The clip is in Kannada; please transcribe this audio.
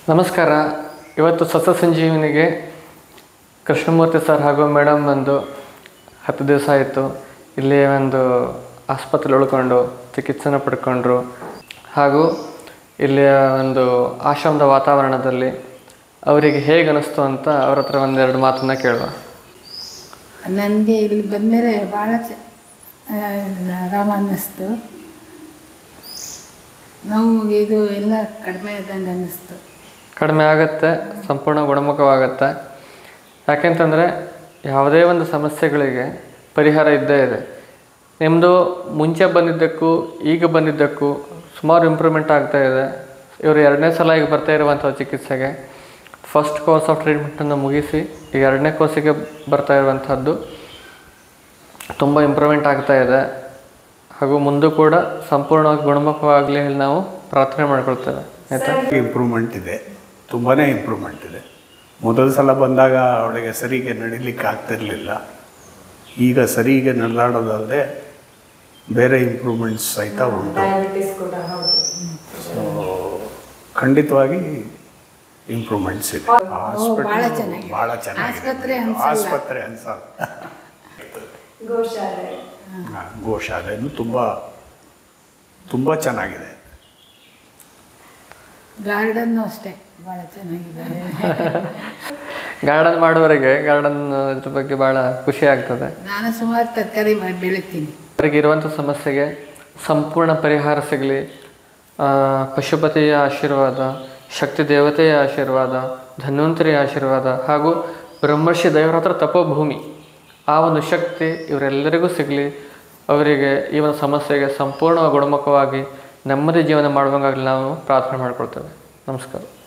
ನಮಸ್ಕಾರ ಇವತ್ತು ಸಸ್ಯ ಸಂಜೀವಿನಿಗೆ ಕೃಷ್ಣಮೂರ್ತಿ ಸರ್ ಹಾಗೂ ಮೇಡಮ್ ಬಂದು ಹತ್ತು ದಿವಸ ಆಯಿತು ಇಲ್ಲಿ ಒಂದು ಆಸ್ಪತ್ರೆ ಉಳ್ಕೊಂಡು ಚಿಕಿತ್ಸೆನ ಪಡ್ಕೊಂಡ್ರು ಹಾಗೂ ಇಲ್ಲಿಯ ಒಂದು ಆಶ್ರಮದ ವಾತಾವರಣದಲ್ಲಿ ಅವರಿಗೆ ಹೇಗೆ ಅನಿಸ್ತು ಅಂತ ಅವ್ರ ಹತ್ರ ಒಂದೆರಡು ಮಾತನ್ನ ಕೇಳುವ ನನಗೆ ಇಲ್ಲಿ ಬಂದಮೇಲೆ ಭಾಳ ಚ ಆ, ಆರಾಮ ಅನ್ನಿಸ್ತು ನೋವು ಇದು ಎಲ್ಲ ಕಡಿಮೆ ಆದಂಗೆ ಅನ್ನಿಸ್ತು ಕಡಿಮೆ ಆಗುತ್ತೆ ಸಂಪೂರ್ಣ ಗುಣಮುಖವಾಗುತ್ತೆ ಯಾಕೆಂತಂದರೆ ಯಾವುದೇ ಒಂದು ಸಮಸ್ಯೆಗಳಿಗೆ ಪರಿಹಾರ ಇದ್ದೇ ಇದೆ ನಿಮ್ಮದು ಮುಂಚೆ ಬಂದಿದ್ದಕ್ಕೂ ಈಗ ಬಂದಿದ್ದಕ್ಕೂ ಸುಮಾರು ಇಂಪ್ರೂವ್ಮೆಂಟ್ ಆಗ್ತಾ ಇದೆ ಇವರು ಎರಡನೇ ಸಲ ಈಗ ಬರ್ತಾ ಇರುವಂಥ ಚಿಕಿತ್ಸೆಗೆ ಫಸ್ಟ್ ಕೋರ್ಸ್ ಆಫ್ ಟ್ರೀಟ್ಮೆಂಟನ್ನು ಮುಗಿಸಿ ಈಗ ಎರಡನೇ ಕೋರ್ಸಿಗೆ ಬರ್ತಾ ಇರುವಂಥದ್ದು ತುಂಬ ಇಂಪ್ರೂವ್ಮೆಂಟ್ ಆಗ್ತಾ ಇದೆ ಹಾಗೂ ಮುಂದೂ ಕೂಡ ಸಂಪೂರ್ಣವಾಗಿ ಗುಣಮುಖವಾಗಲಿ ಹೇಳಿ ನಾವು ಪ್ರಾರ್ಥನೆ ಮಾಡ್ಕೊಳ್ತೇವೆ ಆಯಿತಾ ಇಂಪ್ರೂವ್ಮೆಂಟ್ ಇದೆ ತುಂಬಾ ಇಂಪ್ರೂವ್ಮೆಂಟ್ ಇದೆ ಮೊದಲ ಸಲ ಬಂದಾಗ ಅವಳಿಗೆ ಸರಿಗೆ ನಡಿಲಿಕ್ಕೆ ಆಗ್ತಿರ್ಲಿಲ್ಲ ಈಗ ಸರಿಗೆ ನಡೆದಾಡೋದಲ್ಲದೆ ಬೇರೆ ಇಂಪ್ರೂವ್ಮೆಂಟ್ಸ್ ಸಹಿತ ಉಂಟು ಸೊ ಖಂಡಿತವಾಗಿ ಇಂಪ್ರೂವ್ಮೆಂಟ್ಸ್ ಇದೆ ಭಾಳ ಚೆನ್ನಾಗಿದೆ. ಭಾಳ ಚೆನ್ನಾಗಿದೆ ಆಸ್ಪತ್ರೆ ಅನ್ಸಲ್ಲ. ಆಸ್ಪತ್ರೆ ಅನ್ಸಲ್ಲ ಹಾ, ಗೋಶಾಲೆನೂ ತುಂಬ ತುಂಬ ಚೆನ್ನಾಗಿದೆ ಗಾರ್ಡನ್ನು ಅಷ್ಟೇ ಭಾಳ ಚೆನ್ನಾಗಿದೆ ಗಾರ್ಡನ್ ಮಾಡುವವರೆಗೆ ಗಾರ್ಡನ್ ಇದ್ರ ಬಗ್ಗೆ ಭಾಳ ಖುಷಿ ಆಗ್ತದೆ ನಾನು ಸುಮಾರು ತರಕಾರಿ ಬೆಳಿತೀನಿ ಅವರಿಗೆ ಇರುವಂಥ ಸಮಸ್ಯೆಗೆ ಸಂಪೂರ್ಣ ಪರಿಹಾರ ಸಿಗಲಿ ಪಶುಪತಿಯ ಆಶೀರ್ವಾದ ಶಕ್ತಿ ದೇವತೆಯ ಆಶೀರ್ವಾದ ಧನ್ವಂತರಿಯ ಆಶೀರ್ವಾದ ಹಾಗೂ ಬ್ರಹ್ಮರ್ಷಿ ದೇವರ ಹತ್ರ ತಪೋಭೂಮಿ ಆ ಒಂದು ಶಕ್ತಿ ಇವರೆಲ್ಲರಿಗೂ ಸಿಗಲಿ ಅವರಿಗೆ ಈ ಒಂದು ಸಮಸ್ಯೆಗೆ ಸಂಪೂರ್ಣ ಗುಣಮುಖವಾಗಿ ನೆಮ್ಮದಿ ಜೀವನ ಮಾಡುವಂಗಾಗಲಿ ನಾವು ಪ್ರಾರ್ಥನೆ ಮಾಡ್ಕೊಳ್ತೇವೆ ನಮಸ್ಕಾರ